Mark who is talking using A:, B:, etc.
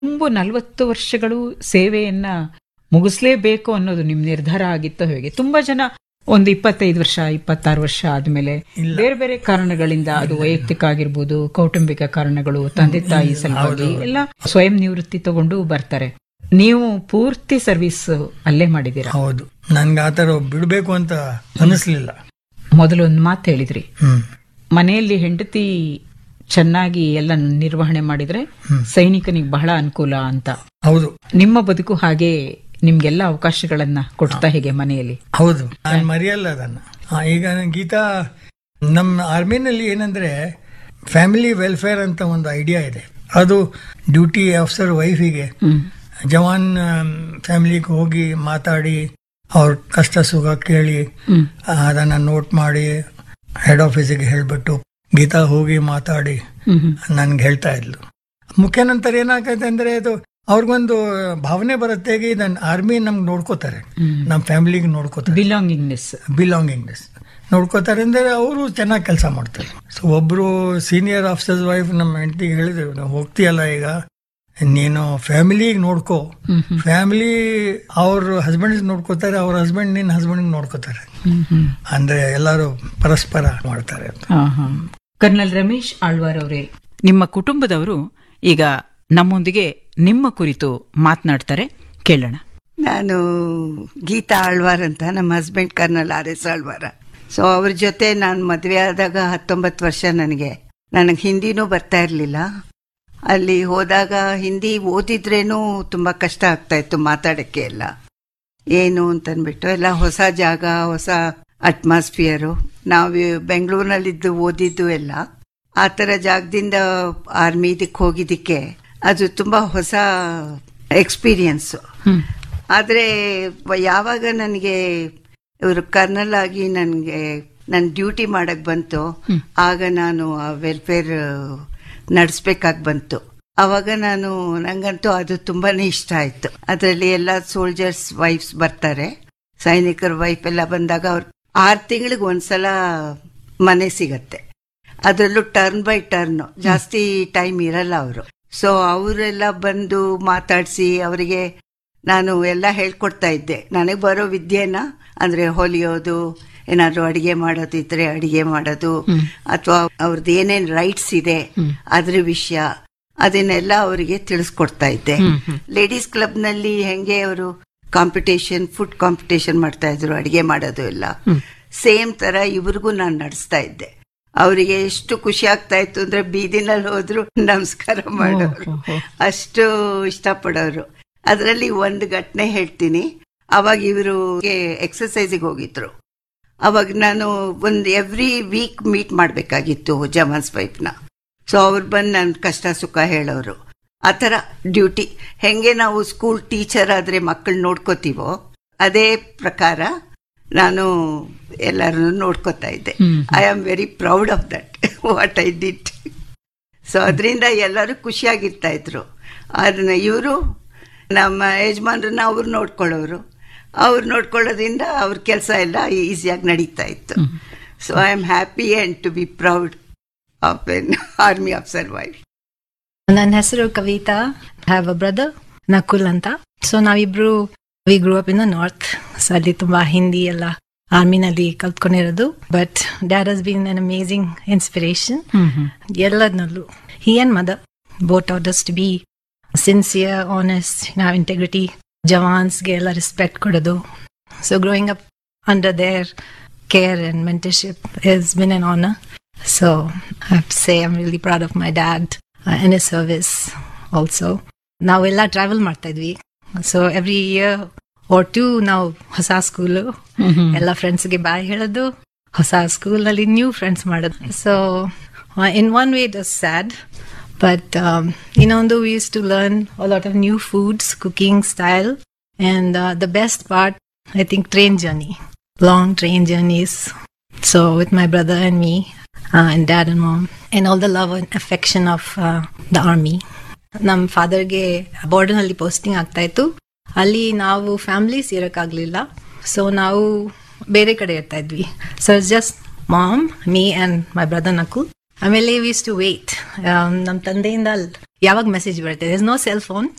A: ತುಂಬು ನಲವತ್ತು ವರ್ಷಗಳು ಸೇವೆಯನ್ನ ಮುಗಿಸ್ಲೇಬೇಕು ಅನ್ನೋದು ನಿಮ್ ನಿರ್ಧಾರ ಆಗಿತ್ತೋ ಹೇಗೆ ತುಂಬಾ ಜನ ಒಂದು ಇಪ್ಪತ್ತೈದು ವರ್ಷ ಇಪ್ಪತ್ತಾರು ವರ್ಷ ಆದ್ಮೇಲೆ ಬೇರೆ ಬೇರೆ ಕಾರಣಗಳಿಂದ ಅದು ವೈಯಕ್ತಿಕ ಆಗಿರ್ಬೋದು ಕೌಟುಂಬಿಕ ಕಾರಣಗಳು ತಂದೆ ತಾಯಿ ಸಲುವಾಗಿ ಎಲ್ಲ ಸ್ವಯಂ ನಿವೃತ್ತಿ ತಗೊಂಡು ಬರ್ತಾರೆ ನೀವು ಪೂರ್ತಿ ಸರ್ವಿಸ್ ಅಲ್ಲೇ ಮಾಡಿದ್ದೀರಾ
B: ಹೌದು ನನ್ಗೆ ಆತರ ಬಿಡ್ಬೇಕು ಅಂತ ಅನಿಸ್ಲಿಲ್ಲ
A: ಮೊದಲು ಒಂದು ಮಾತು ಹೇಳಿದ್ರಿ
B: ಹ್ಮ್
A: ಮನೆಯಲ್ಲಿ ಹೆಂಡತಿ ಚೆನ್ನಾಗಿ ಎಲ್ಲ ನಿರ್ವಹಣೆ ಮಾಡಿದ್ರೆ ಸೈನಿಕನಿಗೆ ಬಹಳ ಅನುಕೂಲ ಅಂತ
B: ಹೌದು
A: ನಿಮ್ಮ ಬದುಕು ಹಾಗೆ ನಿಮ್ಗೆಲ್ಲ ಅವಕಾಶಗಳನ್ನ ಕೊಡ್ತಾ ಹೇಗೆ ಮನೆಯಲ್ಲಿ
B: ಹೌದು ನಾನು ಮರೆಯಲ್ಲ ಅದನ್ನ ಆ, ಈಗ ಗೀತಾ ನಮ್ಮ ಆರ್ಮಿನಲ್ಲಿ ಏನಂದ್ರೆ ಫ್ಯಾಮಿಲಿ ವೆಲ್ಫೇರ್ ಅಂತ ಒಂದು ಐಡಿಯಾ ಇದೆ ಅದು ಡ್ಯೂಟಿ ಆಫೀಸರ್ ವೈಫಿಗೆ ಜವಾನ್ ಫ್ಯಾಮಿಲಿಗೆ ಹೋಗಿ ಮಾತಾಡಿ ಅವ್ರ ಕಷ್ಟ ಸುಖ ಕೇಳಿ
A: ಹ್ಮ್.
B: ಆ, ಅದನ್ನ ನೋಟ್ ಮಾಡಿ ಹೆಡ್ ಆಫೀಸಿಗೆ ಹೇಳ್ಬಿಟ್ಟು ಗೀತಾ ಹೋಗಿ ಮಾತಾಡಿ
A: ಹ್ಮ್ ಹ್ಮ್.
B: ನನ್ಗೆ ಹೇಳ್ತಾ ಇದ್ಲು ಮುಖ್ಯ ನಂತರ ಏನಾಗತ್ತೆ ಅಂದ್ರೆ ಅದು ಅವ್ರಿಗೊಂದು ಭಾವನೆ ಬರುತ್ತೆ ಈಗ ನನ್ನ ಆರ್ಮಿ ನಮ್ಗೆ ನೋಡ್ಕೋತಾರೆ
A: ಹ್ಮ್.
B: ನಮ್ಮ ಫ್ಯಾಮಿಲಿಗೆ ನೋಡ್ಕೋತಾರೆ
A: ಬಿಲಾಂಗಿಂಗ್ನೆಸ್
B: ಬಿಲಾಂಗಿಂಗ್ನೆಸ್ ನೋಡ್ಕೋತಾರೆ ಅಂದ್ರೆ ಅವರು ಚೆನ್ನಾಗಿ ಕೆಲಸ ಮಾಡ್ತಾರೆ ಸೊ ಒಬ್ರು ಸೀನಿಯರ್ ಆಫೀಸರ್ಸ್ ವೈಫ್ ನಮ್ಮ ಹೆಂಡತಿಗೆ ಹೇಳಿದ್ರು ನಾವು ಹೋಗ್ತೀಯಲ್ಲ ಈಗ ನೀನು ಫ್ಯಾಮಿಲಿಗೆ ನೋಡ್ಕೋ
A: ಹ್ಮ್ ಹ್ಮ್.
B: ಫ್ಯಾಮಿಲಿ ಅವ್ರ ಹಸ್ಬೆಂಡ್ ನೋಡ್ಕೋತಾರೆ ಅವ್ರ ಹಸ್ಬೆಂಡ್ ನಿನ್ನ ಹಸ್ಬೆಂಡ್ ನೋಡ್ಕೋತಾರೆ
A: ಹ್ಮ್ ಹ್ಮ್.
B: ಅಂದ್ರೆ ಎಲ್ಲರೂ ಪರಸ್ಪರ ಮಾಡ್ತಾರೆ ಅಂತ
A: ಹಾ, ಹಾ. ಕರ್ನಲ್ ರಮೇಶ್ ಆಳ್ವಾರ್ ಅವರೇ ನಿಮ್ಮ ಕುಟುಂಬದವರು ಈಗ ನಮ್ಮೊಂದಿಗೆ ನಿಮ್ಮ ಕುರಿತು ಮಾತನಾಡ್ತಾರೆ ಕೇಳೋಣ
C: ನಾನು ಗೀತಾ ಆಳ್ವಾರ್ ಅಂತ ನಮ್ಮ husband colonel R S Alwar so ಅವ್ರ ಜೊತೆ ನಾನು ಮದುವೆ ಆದಾಗ ಹತ್ತೊಂಬತ್ತು ವರ್ಷ ನನಗೆ ನನಗೆ ಹಿಂದಿನೂ ಬರ್ತಾ ಇರಲಿಲ್ಲ ಅಲ್ಲಿ ಹೋದಾಗ ಹಿಂದಿ ಓದಿದ್ರೇನು ತುಂಬ ಕಷ್ಟ ಆಗ್ತಾ ಇತ್ತು ಮಾತಾಡೋಕ್ಕೆ ಎಲ್ಲ ಏನು ಅಂತನ್ಬಿಟ್ಟು ಎಲ್ಲ ಹೊಸ ಜಾಗ ಹೊಸ ಅಟ್ಮಾಸ್ಫಿಯರು ನಾವು ಬೆಂಗಳೂರಿನಲ್ಲಿದ್ದು ಓದಿದ್ದು ಎಲ್ಲ ಆ ಥರ ಜಾಗದಿಂದ ಆರ್ಮಿ ಇದಕ್ಕೆ ಹೋಗಿದ್ದಕ್ಕೆ ಅದು ತುಂಬ ಹೊಸ ಎಕ್ಸ್ಪೀರಿಯನ್ಸು
A: ಹ್ಮ್.
C: ಆದರೆ ಯಾವಾಗ ನನಗೆ ಇವರು ಕರ್ನಲ್ ಆಗಿ ನನಗೆ ನನ್ನ ಡ್ಯೂಟಿ ಮಾಡಕ್ ಬಂತು ಆಗ ನಾನು ಆ ವೆಲ್ಫೇರ್ ನಡೆಸ್ಬೇಕಾಗಿ ಬಂತು ಅವಾಗ ನಾನು ನಂಗಂತೂ ಅದು ತುಂಬಾನೇ ಇಷ್ಟ ಆಯ್ತು ಅದರಲ್ಲಿ ಎಲ್ಲ ಸೋಲ್ಜರ್ಸ್ ವೈಫ್ಸ್ ಬರ್ತಾರೆ ಸೈನಿಕರ ವೈಫ್ ಎಲ್ಲ ಬಂದಾಗ ಅವ್ರು ಆರು ತಿಂಗಳಿಗೆ ಒಂದ್ಸಲ ಮನೆ ಸಿಗತ್ತೆ ಅದರಲ್ಲೂ ಟರ್ನ್ ಬೈ ಟರ್ನ್ ಜಾಸ್ತಿ ಟೈಮ್ ಇರಲ್ಲ ಅವರು ಸೊ ಅವರೆಲ್ಲ ಬಂದು ಮಾತಾಡಿಸಿ ಅವರಿಗೆ ನಾನು ಎಲ್ಲ ಹೇಳ್ಕೊಡ್ತಾ ಇದ್ದೆ ನನಗೆ ಬರೋ ವಿದ್ಯೆನ ಅಂದ್ರೆ ಹೊಲಿಯೋದು ಏನಾದ್ರು ಅಡಿಗೆ ಮಾಡೋದಿದ್ರೆ ಅಡಿಗೆ ಮಾಡೋದು ಅಥವಾ ಅವ್ರದ್ದು ಏನೇನ್ ರೈಟ್ಸ್ ಇದೆ ಅದ್ರ ವಿಷಯ ಅದನ್ನೆಲ್ಲ ಅವರಿಗೆ ತಿಳಿಸ್ಕೊಡ್ತಾ ಇದ್ದೆ ಲೇಡೀಸ್ ಕ್ಲಬ್ ನಲ್ಲಿ ಹೆಂಗೆ ಅವರು ಕಾಂಪಿಟೇಷನ್ ಫುಡ್ ಕಾಂಪಿಟೇಷನ್ ಮಾಡ್ತಾ ಇದ್ರು ಅಡಿಗೆ ಮಾಡೋದು ಎಲ್ಲ ಸೇಮ್ ತರ ಇವ್ರಿಗೂ ನಾನು ನಡೆಸ್ತಾ ಇದ್ದೆ ಅವರಿಗೆ ಎಷ್ಟು ಖುಷಿ ಆಗ್ತಾ ಇತ್ತು ಅಂದ್ರೆ ಬೀದಿನಲ್ಲಿ ಹೋದ್ರು ನಮಸ್ಕಾರ ಮಾಡೋರು ಅಷ್ಟು ಇಷ್ಟಪಡೋರು ಅದರಲ್ಲಿ ಒಂದು ಘಟನೆ ಹೇಳ್ತೀನಿ ಅವಾಗ ಇವರು ಎಕ್ಸರ್ಸೈಸಿಗೆ ಹೋಗಿದ್ರು ಅವಾಗ ನಾನು ಒಂದು ಎವ್ರಿ ವೀಕ್ ಮೀಟ್ ಮಾಡಬೇಕಾಗಿತ್ತು ಜವಾನ್ಸ್ ವೈಫ್ನ ಸೊ ಅವ್ರು ಬಂದು ನನ್ನ ಕಷ್ಟ ಸುಖ ಹೇಳೋರು ಆ ಥರ ಡ್ಯೂಟಿ ಹೆಂಗೆ ನಾವು ಸ್ಕೂಲ್ ಟೀಚರ್ ಆದ್ರೆ ಮಕ್ಕಳು ನೋಡ್ಕೋತೀವೋ ಅದೇ ಪ್ರಕಾರ ನಾನು ಎಲ್ಲರನ್ನು ನೋಡ್ಕೋತಾ ಇದ್ದೆ I am very proud of that what I did so ಅದರಿಂದ ಎಲ್ಲರೂ ಖುಷಿಯಾಗಿರ್ತಾ ಇದ್ರು ಅದನ್ನ ಇವರು ನಮ್ಮ ಯಜಮಾನ್ರನ್ನ ಅವ್ರು ನೋಡ್ಕೊಳ್ಳೋರು ಅವ್ರು ನೋಡ್ಕೊಳ್ಳೋದ್ರಿಂದ ಅವ್ರ ಕೆಲಸ ಎಲ್ಲ ಈಸಿಯಾಗಿ ನಡೀತಾ ಇತ್ತು so I am happy and to be proud of an army officer wife
D: ನನ್ನ ಹೆಸರು Kavitha have a brother Nakul ಅಂತ ಸೊ ನಾವಿಬ್ರು we grew up in the north so ಅಲ್ಲಿ ತುಂಬಾ ಹಿಂದಿ ಎಲ್ಲ ಆರ್ಮಿನಲ್ಲಿ ಕಲ್ತ್ಕೊಂಡಿರೋದು but dad has been an amazing inspiration ಎಲ್ಲದನ್ನಲ್ಲೂ he and mother both orders to be sincere honest ನಾವು ಇಂಟೆಗ್ರಿಟಿ ಜವಾನ್ಸ್ಗೆ ಎಲ್ಲ ರೆಸ್ಪೆಕ್ಟ್ ಕೊಡೋದು so growing up under their care and mentorship is been an honour so I have to say I'm really proud of my dad in a service also ನಾವೆಲ್ಲ travel ಮಾಡ್ತಾ ಇದ್ವಿ so every year or two ನಾವು ಹೊಸ school ಎಲ್ಲ ಫ್ರೆಂಡ್ಸ್ಗೆ bye ಹೇಳೋದು ಹೊಸ ಸ್ಕೂಲ್ನಲ್ಲಿ ನ್ಯೂ ಫ್ರೆಂಡ್ಸ್ ಮಾಡೋದು so in one way it is sad but ಇನ್ನೊಂದು we use to learn a lot of new foods cooking style and the best part I think train journey long train journeys so with my brother and me and dad and mom and all the love and affection of uh, the army ನಮ್ಮ ಫಾದರ್ಗೆ ಬಾರ್ಡರ್ನಲ್ಲಿ posting ಆಗ್ತಾ ಇತ್ತು ಅಲ್ಲಿ ನಾವು families ಇರೋಕ್ಕಾಗಲಿಲ್ಲ so ನಾವು ಬೇರೆ ಕಡೆ ಇರ್ತಾ ಇದ್ವಿ so just mom me and my brother ನಕು ಆಮೇಲೆ ವಿಸ್ ಟು ವೇಟ್ ನಮ್ಮ ತಂದೆಯಿಂದ ಯಾವಾಗ ಮೆಸೇಜ್ ಬರುತ್ತೆ ನೋ ಸೆಲ್ ಫೋನ್